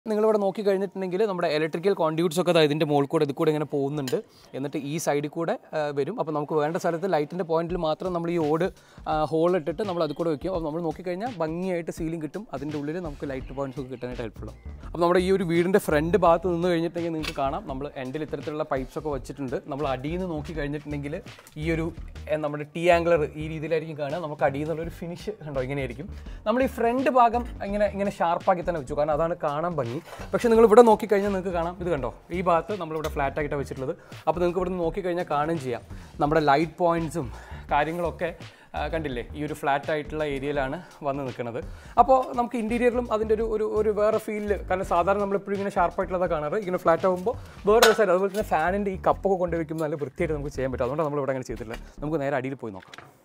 നിങ്ങളിവിടെ നോക്കി കഴിഞ്ഞിട്ടുണ്ടെങ്കിൽ നമ്മുടെ ഇലക്ട്രിക്കൽ കോൺഡ്യൂട്ട്സ് ഒക്കെ ദാ ഇതിൻ്റെ മുകളിൽ കൂടെ ഇത് കൂടെ ഇങ്ങനെ പോകുന്നുണ്ട് എന്നിട്ട് ഈ സൈഡിൽ കൂടെ ആ, വരും അപ്പോൾ നമുക്ക് വേണ്ട സ്ഥലത്ത് ലൈറ്റിൻ്റെ പോയിന്റിൽ മാത്രം നമ്മൾ ഈ ഓട് ഹോൾ ഇട്ടിട്ട് നമ്മൾ അത് കൂടെ വെക്കും അപ്പോൾ നമ്മൾ നോക്കിക്കഴിഞ്ഞാൽ ഭംഗിയായിട്ട് സീലിംഗ് കിട്ടും അതിൻ്റെ ഉള്ളിൽ നമുക്ക് ലൈറ്റ് പോയിന്റ്സ് ഒക്കെ കിട്ടാനായിട്ട് ഹെൽപ്ഫുള്ളും അപ്പോൾ നമ്മുടെ ഈ ഒരു വീടിൻ്റെ ഫ്രണ്ട് ഭാഗത്ത് നിന്ന് കഴിഞ്ഞിട്ടുണ്ടെങ്കിൽ നിങ്ങൾക്ക് കാണാം നമ്മൾ എൻഡിൽ ഇത്തരത്തിലുള്ള പൈപ്സ് ഒക്കെ വെച്ചിട്ടുണ്ട് നമ്മൾ അടിയിൽ നിന്ന് നോക്കി കഴിഞ്ഞിട്ടുണ്ടെങ്കിൽ ഈ ഒരു എ, നമ്മുടെ ടീ ആംഗ്ലർ ഈ രീതിയിലായിരിക്കും കാണുക നമുക്ക് അടിയിൽ നിന്നുള്ളൊരു ഫിനിഷ് കണ്ടോ ഇങ്ങനെയായിരിക്കും നമ്മൾ ഈ ഫ്രണ്ട് ഭാഗം ഇങ്ങനെ ഇങ്ങനെ ഷാർപ്പാക്കി തന്നെ വെച്ചു കാരണം അതാണ് കാണാൻ ഭംഗി പക്ഷേ നിങ്ങൾ ഇവിടെ നോക്കിക്കഴിഞ്ഞാൽ നിങ്ങൾക്ക് കാണാം ഇത് കണ്ടോ ഈ ഭാഗത്ത് നമ്മളിവിടെ ഫ്ലാറ്റ് ആയിട്ടാണ് വെച്ചിട്ടുള്ളത് അപ്പോൾ നിങ്ങൾക്ക് ഇവിടെ നിന്ന് നോക്കിക്കഴിഞ്ഞാൽ കാണുകയും ചെയ്യാം നമ്മുടെ ലൈറ്റ് പോയിന്റ്സും കാര്യങ്ങളൊക്കെ ആ, കണ്ടില്ലേ ഈ ഒരു ഫ്ലാറ്റ് ആയിട്ടുള്ള ഏരിയയിലാണ് വന്ന് നിൽക്കുന്നത് അപ്പോൾ നമുക്ക് ഇൻറ്റീരിയറിലും അതിൻ്റെ ഒരു ഒരു ഒരു വേറെ ഫീലിൽ കാരണം സാധാരണ നമ്മൾ എപ്പോഴും ഇങ്ങനെ ഷാർപ്പായിട്ടുള്ളതാണ് കാണാറ് ഇങ്ങനെ ഫ്ലാറ്റ് ആകുമ്പോൾ വേറെ ഒരു സൈഡ് അതുപോലെ തന്നെ ഫാനിൻ്റെ ഈ കപ്പൊക്കെ കൊണ്ടുവയ്ക്കുമ്പോൾ നല്ല വൃത്തിയായിട്ട് നമുക്ക് ചെയ്യാൻ പറ്റും അതുകൊണ്ടാണ് നമ്മൾ ഇവിടെ അങ്ങനെ ചെയ്തിട്ടില്ല നമുക്ക് നേരെ അടിയിൽ പോയി നോക്കാം